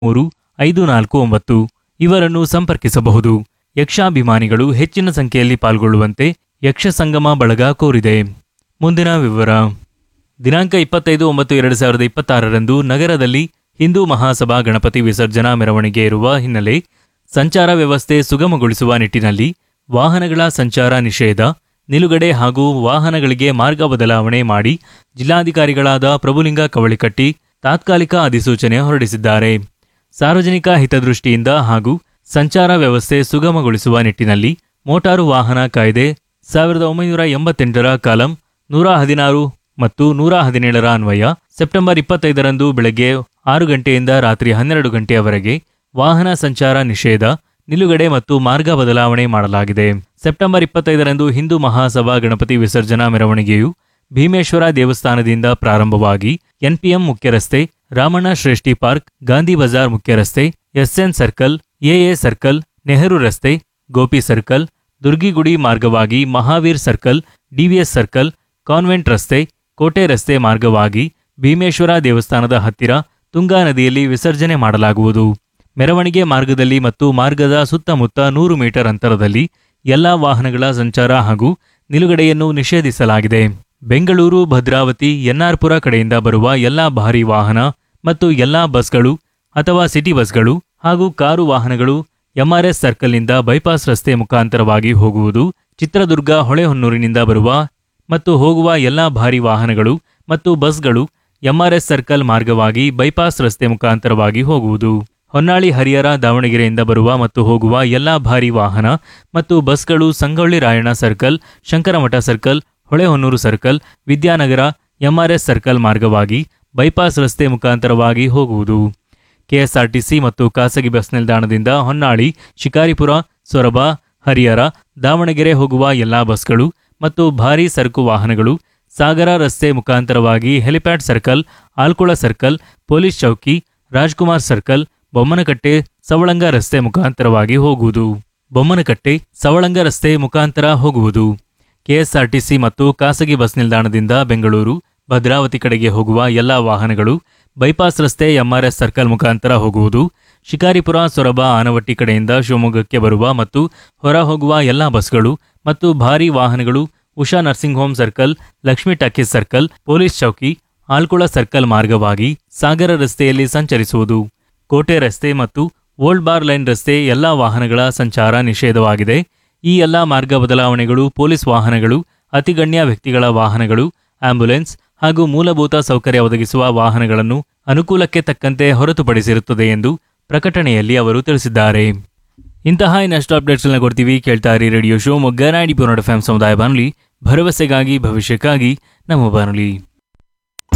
ಮೂರು ಐದು ನಾಲ್ಕು ಒಂಬತ್ತು ಇವರನ್ನು ಸಂಪರ್ಕಿಸಬಹುದು ಯಕ್ಷಾಭಿಮಾನಿಗಳು ಹೆಚ್ಚಿನ ಸಂಖ್ಯೆಯಲ್ಲಿ ಪಾಲ್ಗೊಳ್ಳುವಂತೆ ಯಕ್ಷ ಸಂಗಮ ಬಳಗ ಕೋರಿದೆ ಮುಂದಿನ ವಿವರ ದಿನಾಂಕ ಇಪ್ಪತ್ತೈದು ಒಂಬತ್ತು ಎರಡು ಸಾವಿರದ ಇಪ್ಪತ್ತಾರರಂದು ನಗರದಲ್ಲಿ ಹಿಂದೂ ಮಹಾಸಭಾ ಗಣಪತಿ ವಿಸರ್ಜನಾ ಮೆರವಣಿಗೆ ಇರುವ ಹಿನ್ನೆಲೆ ಸಂಚಾರ ವ್ಯವಸ್ಥೆ ಸುಗಮಗೊಳಿಸುವ ನಿಟ್ಟಿನಲ್ಲಿ ವಾಹನಗಳ ಸಂಚಾರ ನಿಷೇಧ ನಿಲುಗಡೆ ಹಾಗೂ ವಾಹನಗಳಿಗೆ ಮಾರ್ಗ ಬದಲಾವಣೆ ಮಾಡಿ ಜಿಲ್ಲಾಧಿಕಾರಿಗಳಾದ ಪ್ರಭುಲಿಂಗ ಕವಳಿಕಟ್ಟಿ ತಾತ್ಕಾಲಿಕ ಅಧಿಸೂಚನೆ ಹೊರಡಿಸಿದ್ದಾರೆ ಸಾರ್ವಜನಿಕ ಹಿತದೃಷ್ಟಿಯಿಂದ ಹಾಗೂ ಸಂಚಾರ ವ್ಯವಸ್ಥೆ ಸುಗಮಗೊಳಿಸುವ ನಿಟ್ಟಿನಲ್ಲಿ ಮೋಟಾರು ವಾಹನ ಕಾಯ್ದೆ ಸಾವಿರದ ಒಂಬೈನೂರ ಎಂಬತ್ತೆಂಟರ ಕಾಲಂ ನೂರ ಹದಿನಾರು ಮತ್ತು ನೂರ ಹದಿನೇಳರ ಅನ್ವಯ ಸೆಪ್ಟೆಂಬರ್ ಇಪ್ಪತ್ತೈದರಂದು ಬೆಳಗ್ಗೆ ಆರು ಗಂಟೆಯಿಂದ ರಾತ್ರಿ ಹನ್ನೆರಡು ಗಂಟೆಯವರೆಗೆ ವಾಹನ ಸಂಚಾರ ನಿಷೇಧ ನಿಲುಗಡೆ ಮತ್ತು ಮಾರ್ಗ ಬದಲಾವಣೆ ಮಾಡಲಾಗಿದೆ ಸೆಪ್ಟೆಂಬರ್ ಇಪ್ಪತ್ತೈದರಂದು ಹಿಂದೂ ಮಹಾಸಭಾ ಗಣಪತಿ ವಿಸರ್ಜನಾ ಮೆರವಣಿಗೆಯು ಭೀಮೇಶ್ವರ ದೇವಸ್ಥಾನದಿಂದ ಪ್ರಾರಂಭವಾಗಿ ಎನ್ಪಿಎಂ ಮುಖ್ಯ ರಸ್ತೆ ರಾಮಣ್ಣ ಶ್ರೇಷ್ಠಿ ಪಾರ್ಕ್ ಗಾಂಧಿ ಬಜಾರ್ ಮುಖ್ಯ ರಸ್ತೆ SN circle AA circle Nehru ರಸ್ತೆ ಗೋಪಿ ಸರ್ಕಲ್ ದುರ್ಗಿಗುಡಿ ಮಾರ್ಗವಾಗಿ Mahaveer circle DVS circle convent ರಸ್ತೆ ಕೋಟೆ ರಸ್ತೆ ಮಾರ್ಗವಾಗಿ ಭೀಮೇಶ್ವರ ದೇವಸ್ಥಾನದ ಹತ್ತಿರ ತುಂಗಾ ನದಿಯಲ್ಲಿ ವಿಸರ್ಜನೆ ಮಾಡಲಾಗುವುದು ಮೆರವಣಿಗೆ ಮಾರ್ಗದಲ್ಲಿ ಮತ್ತು ಮಾರ್ಗದ ಸುತ್ತಮುತ್ತ ನೂರು ಮೀಟರ್ ಅಂತರದಲ್ಲಿ ಎಲ್ಲಾ ವಾಹನಗಳ ಸಂಚಾರ ಹಾಗೂ ನಿಲುಗಡೆಯನ್ನು ನಿಷೇಧಿಸಲಾಗಿದೆ ಬೆಂಗಳೂರು ಭದ್ರಾವತಿ ಎನ್ಆರ್ಪುರ ಕಡೆಯಿಂದ ಬರುವ ಎಲ್ಲಾ ಭಾರಿ ವಾಹನ ಮತ್ತು ಎಲ್ಲಾ ಬಸ್ಗಳು ಅಥವಾ ಸಿಟಿ ಬಸ್ಗಳು ಹಾಗೂ ಕಾರು ವಾಹನಗಳು ಎಂಆರ್ಎಸ್ ಸರ್ಕಲ್ನಿಂದ ಬೈಪಾಸ್ ರಸ್ತೆ ಮುಖಾಂತರವಾಗಿ ಹೋಗುವುದು ಚಿತ್ರದುರ್ಗ ಹೊಳೆಹೊನ್ನೂರಿನಿಂದ ಬರುವ ಮತ್ತು ಹೋಗುವ ಎಲ್ಲಾ ಭಾರಿ ವಾಹನಗಳು ಮತ್ತು ಬಸ್ಗಳು ಎಂಆರ್ಎಸ್ ಸರ್ಕಲ್ ಮಾರ್ಗವಾಗಿ ಬೈಪಾಸ್ ರಸ್ತೆ ಮುಖಾಂತರವಾಗಿ ಹೋಗುವುದು ಹೊನ್ನಾಳಿ ಹರಿಹರ ದಾವಣಗೆರೆಯಿಂದ ಬರುವ ಮತ್ತು ಹೋಗುವ ಎಲ್ಲಾ ಭಾರಿ ವಾಹನ ಮತ್ತು ಬಸ್ಗಳು Sangolli Rayanna circle Shankaramatha circle Holehonnur circle Vidyanagara MRS circle ಮಾರ್ಗವಾಗಿ ಬೈಪಾಸ್ ರಸ್ತೆ ಮುಖಾಂತರವಾಗಿ ಹೋಗುವುದು ಕೆಎಸ್ಆರ್ಟಿಸಿ ಮತ್ತು ಖಾಸಗಿ ಬಸ್ ನಿಲ್ದಾಣದಿಂದ ಹೊನ್ನಾಳಿ ಶಿಕಾರಿಪುರ ಸೊರಬ ಹರಿಹರ ದಾವಣಗೆರೆ ಹೋಗುವ ಎಲ್ಲಾ ಬಸ್ಗಳು ಮತ್ತು ಭಾರೀ ಸರಕು ವಾಹನಗಳು ಸಾಗರ ರಸ್ತೆ ಮುಖಾಂತರವಾಗಿ helipad circle Alkula circle police ಚೌಕಿ ರಾಜ್ಕುಮಾರ್ ಸರ್ಕಲ್ ಬೊಮ್ಮನಕಟ್ಟೆ ಸವಳಂಗ ರಸ್ತೆ ಮುಖಾಂತರವಾಗಿ ಹೋಗುವುದು ಬೊಮ್ಮನಕಟ್ಟೆ ಸವಳಂಗ ರಸ್ತೆ ಮುಖಾಂತರ ಹೋಗುವುದು ಕೆಎಸ್ಆರ್ಟಿಸಿ ಮತ್ತು ಖಾಸಗಿ ಬಸ್ ನಿಲ್ದಾಣದಿಂದ ಬೆಂಗಳೂರು ಭದ್ರಾವತಿ ಕಡೆಗೆ ಹೋಗುವ ಎಲ್ಲಾ ವಾಹನಗಳು ಬೈಪಾಸ್ ರಸ್ತೆ ಎಂಆರ್ಎಸ್ ಸರ್ಕಲ್ ಮುಖಾಂತರ ಹೋಗುವುದು ಶಿಕಾರಿಪುರ ಸೊರಬ ಆನವಟ್ಟಿ ಕಡೆಯಿಂದ ಶಿವಮೊಗ್ಗಕ್ಕೆ ಬರುವ ಮತ್ತು ಹೊರ ಹೋಗುವ ಎಲ್ಲಾ ಬಸ್ಗಳು ಮತ್ತು ಭಾರೀ ವಾಹನಗಳು Usha nursing home circle Lakshmi talkies circle police ಚೌಕಿ ಆಲ್ಕುಳ ಸರ್ಕಲ್ ಮಾರ್ಗವಾಗಿ ಸಾಗರ ರಸ್ತೆಯಲ್ಲಿ ಸಂಚರಿಸುವುದು ಕೋಟೆ ರಸ್ತೆ ಮತ್ತು ಓಲ್ಡ್ ಬಾರ್ ಲೈನ್ ರಸ್ತೆ ಎಲ್ಲಾ ವಾಹನಗಳ ಸಂಚಾರ ನಿಷೇಧವಾಗಿದೆ ಈ ಎಲ್ಲಾ ಮಾರ್ಗ ಬದಲಾವಣೆಗಳು ಪೊಲೀಸ್ ವಾಹನಗಳು ಅತಿಗಣ್ಯ ವ್ಯಕ್ತಿಗಳ ವಾಹನಗಳು ಆಂಬ್ಯುಲೆನ್ಸ್ ಹಾಗೂ ಮೂಲಭೂತ ಸೌಕರ್ಯ ಒದಗಿಸುವ ವಾಹನಗಳನ್ನು ಅನುಕೂಲಕ್ಕೆ ತಕ್ಕಂತೆ ಹೊರತುಪಡಿಸಿರುತ್ತದೆ ಎಂದು ಪ್ರಕಟಣೆಯಲ್ಲಿ ಅವರು ತಿಳಿಸಿದ್ದಾರೆ ಇಂತಹ ಇನ್ನಷ್ಟು ಅಪ್ಡೇಟ್ಸ್ಗಳನ್ನ ಕೊಡ್ತೀವಿ ಕೇಳ್ತಾ ಇರಿ ರೇಡಿಯೋ ಶೋ ಮೊಗ್ಗ ನಾಡಿ ಪುನೋಡ ಫ್ಯಾಮ್ ಸಮುದಾಯ ಬಾನುಲಿ ಭರವಸೆಗಾಗಿ ಭವಿಷ್ಯಕ್ಕಾಗಿ ನಮ್ಮ ಬಾನುಲಿ